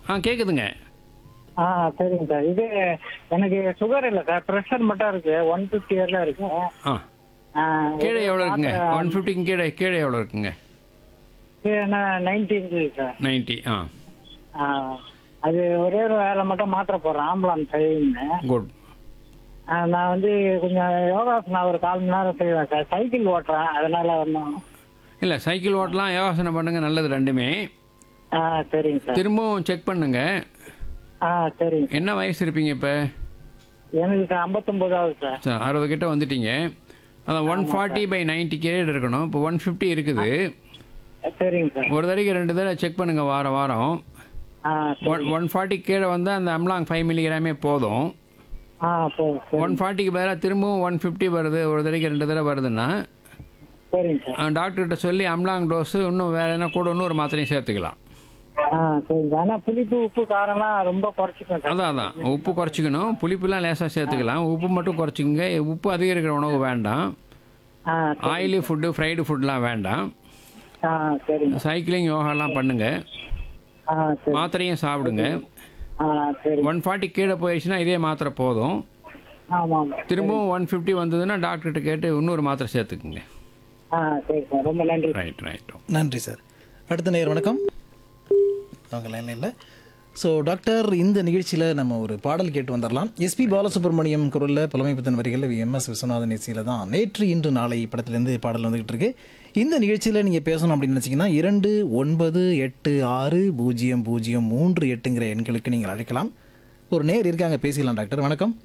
ஆ கேட்குதுங்க ஆ சரிங்க சார் இது எனக்கு சுகர் இல்லை சார் ப்ரெஷர் மட்டும் இருக்கு ஒன் ஃபிஃப்டி இயர்ல இருக்கு ஆ ஆ, கீழே ஒரு எவ்வளோ இருக்குங்க மாத்திரை- ஒன் ஃபிஃப்டிக்கு கீழே கீழே எவ்வளோ இருக்குங்க இது என்ன நைன்டி இருக்குது சார் நைன்ட்டி ஆ ஆ, அது ஒரே ஒரு வேலை மட்டும் மாத்திரை போடுறேன் ஆம்புலன்ஸ் செய்யுன்னு குட் நான் வந்து கொஞ்சம் யோகாசனம் ஒரு கால் மணி நேரம் செய்வேன் சார் சைக்கிள் ஓட்டுறேன் அதனால ஒன்றும் இல்லை சைக்கிள் ஓட்டலாம் யோகாசனம் பண்ணுங்க நல்லது ரெண்டுமே ஆ சரிங்க சார் திரும்பவும் செக் பண்ணுங்க ஆ சரிங்க என்ன வயசு இருப்பீங்க இப்போ எனக்கு ஐம்பத்தொம்போதாவது சார் சார் அறுபது கிட்ட வந்துட்டீங்க அதான் ஒன் ஃபார்ட்டி பை நைன்ட்டி கேட் இருக்கணும் இப்போ ஒன் ஃபிஃப்டி இருக்குது சரிங்க சார் ஒரு தடவைக்கு ரெண்டு தடவை செக் பண்ணுங்க வாரம் வாரம் ஆ ஒன் ஒன் ஃபார்ட்டி கீழே வந்து அந்த அம்லாங் ஃபைவ் மில்லிகிராமே போதும் ஆ சரி சரி ஒன் ஃபார்ட்டிக்கு பதிலாக திரும்பவும் ஒன் ஃபிஃப்டி வருது ஒரு தடவைக்கு ரெண்டு தடவை வருதுன்னா சரிங்க சார் டாக்டர்கிட்ட சொல்லி அம்லாங் டோஸு இன்னும் வேற என்ன கூட இன்னும் ஒரு மாத்திரையும் சேர்த்துக்கலாம் ஆ சரிங்க சார் ஆனால் புளிப்பு உப்பு காரம்லாம் ரொம்ப குறைச்சிக்கணும் சார் அதான் அதான் உப்பு குறைச்சிக்கணும் புளிப்புலாம் லேசாக சேர்த்துக்கலாம் உப்பு மட்டும் குறைச்சிக்கங்க உப்பு அதிகம் இருக்கிற உணவு வேண்டாம் ஆ ஆயிலி ஃபுட்டு ஃப்ரைடு ஃபுட்லாம் வேண்டாம் ஆ சரிங்க சைக்கிளிங் யோகாலாம் பண்ணுங்க ஆ சரி மாத்திரையும் சாப்பிடுங்க ஆ சரி ஒன் ஃபார்ட்டி கீழே போயிடுச்சுன்னா இதே மாத்திரை போதும் ஆமாம் திரும்பவும் ஒன் ஃபிஃப்டி வந்ததுன்னா டாக்டர்கிட்ட கேட்டு இன்னொரு மாத்திரை சேர்த்துக்குங்க ஆ சரி சார் ரொம்ப நன்றி ரைட் ரைட் நன்றி சார் அடுத்த நேர் வணக்கம் அவங்க லைனில் இல்லை ஸோ டாக்டர் இந்த நிகழ்ச்சியில் நம்ம ஒரு பாடல் கேட்டு வந்துடலாம் எஸ்பி பாலசுப்ரமணியம் குரலில் புலமைப்புத்தன் வரிகளில் எம்எஸ் விஸ்வநாதன் இசையில் தான் நேற்று இன்று நாளை படத்துலேருந்து பாடல் வந்துகிட்டு இருக்கு இந்த நிகழ்ச்சியில் நீங்கள் பேசணும் அப்படின்னு நினச்சிங்கன்னா இரண்டு ஒன்பது எட்டு ஆறு பூஜ்ஜியம் பூஜ்ஜியம் மூன்று எட்டுங்கிற எண்களுக்கு நீங்கள் அழைக்கலாம் ஒரு நேர் இருக்காங்க பேசிக்கலாம் டாக்டர் வணக்கம்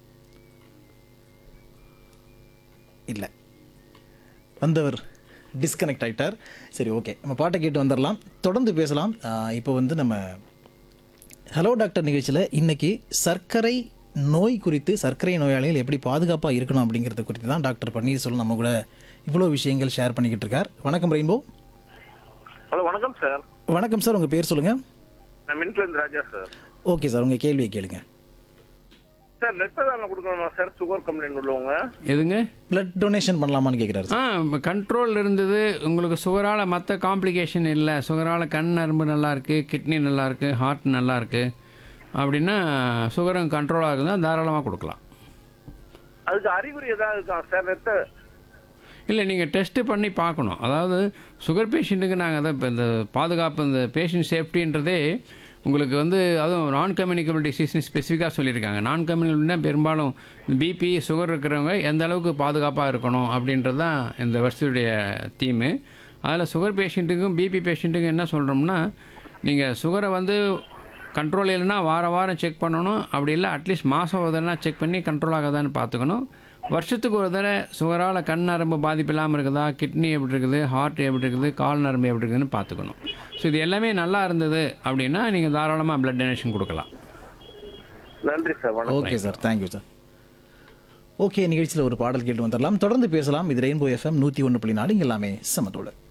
இல்லை வந்தவர் டிஸ்கனெக்ட் ஆயிட்டார் சரி ஓகே நம்ம பாட்டை கேட்டு வந்துடலாம் தொடர்ந்து பேசலாம் ஆஹ் இப்போ வந்து நம்ம ஹலோ டாக்டர் நிகழ்ச்சியில் இன்னைக்கு சர்க்கரை நோய் குறித்து சர்க்கரை நோயாளிகள் எப்படி பாதுகாப்பாக இருக்கணும் அப்படிங்கிறது குறித்து தான் டாக்டர் பன்னீர்செல்வம் நம்ம கூட இவ்வளோ விஷயங்கள் ஷேர் பண்ணிக்கிட்டு இருக்கார் வணக்கம் ரெயின்போ ஹலோ வணக்கம் சார் வணக்கம் சார் உங்கள் பேர் சொல்லுங்கள் நான் மின்ட்லேருந்து ராஜா சார் ஓகே சார் உங்கள் கேள்வியை கேளுங்க சார் ரத்த தானம் கொடுக்கணுமா சார் சுகர் கம்ப்ளைண்ட் உள்ளவங்க எதுங்க பிளட் டொனேஷன் பண்ணலாமான்னு கேட்குறாரு சார் ஆ கண்ட்ரோல் இருந்தது உங்களுக்கு சுகரால் மற்ற காம்ப்ளிகேஷன் இல்லை சுகரால் கண் நரம்பு நல்லா இருக்கு கிட்னி நல்லா இருக்கு ஹார்ட் நல்லா இருக்கு அப்படின்னா சுகரும் கண்ட்ரோல் ஆகுதுன்னா தாராளமாக கொடுக்கலாம் அதுக்கு அறிகுறி ஏதாவது இருக்கா சார் ரத்த இல்லை நீங்கள் டெஸ்ட்டு பண்ணி பார்க்கணும் அதாவது சுகர் பேஷண்ட்டுக்கு நாங்கள் தான் இப்போ இந்த பாதுகாப்பு இந்த பேஷண்ட் சேஃப்டின்றதே உங்களுக்கு வந்து அதுவும் நான் கம்யூனிகபிள் டிசீஸ்னு ஸ்பெசிஃபிக்காக சொல்லியிருக்காங்க நான் கம்யூனிகபிள்னா பெரும்பாலும் பிபி சுகர் இருக்கிறவங்க எந்த அளவுக்கு பாதுகாப்பாக இருக்கணும் அப்படின்றது தான் இந்த வருஷத்துடைய தீமு அதில் சுகர் பேஷண்ட்டுக்கும் பிபி பேஷண்ட்டுக்கும் என்ன சொல்கிறோம்னா நீங்கள் சுகரை வந்து கண்ட்ரோல் இல்லைன்னா வார வாரம் செக் பண்ணணும் அப்படி இல்லை அட்லீஸ்ட் மாதம் ஒரு தடவை செக் பண்ணி கண்ட்ரோல் ஆகுதான்னு பார்த்துக்கணும் வருஷத்துக்கு ஒரு தடவை சுகரால் கண் நரம்பு பாதிப்பு இல்லாமல் இருக்குதா கிட்னி எப்படி இருக்குது ஹார்ட் எப்படி இருக்குது கால் நரம்பு எப்படி இருக்குதுன்னு பார்த்துக்கணும் ஸோ இது எல்லாமே நல்லா இருந்தது அப்படின்னா நீங்கள் தாராளமாக பிளட் டொனேஷன் கொடுக்கலாம் நன்றி சார் வணக்கம் okay sir thank you sir okay நிகழ்ச்சியில் ஒரு பாடல் கேட்டு வந்துடலாம் தொடர்ந்து பேசலாம் இது ரெயின்போ எஃப்எம் நூற்றி ஒன்று புள்ளி நாலு இங்க எல்லாமே சமத்தோடு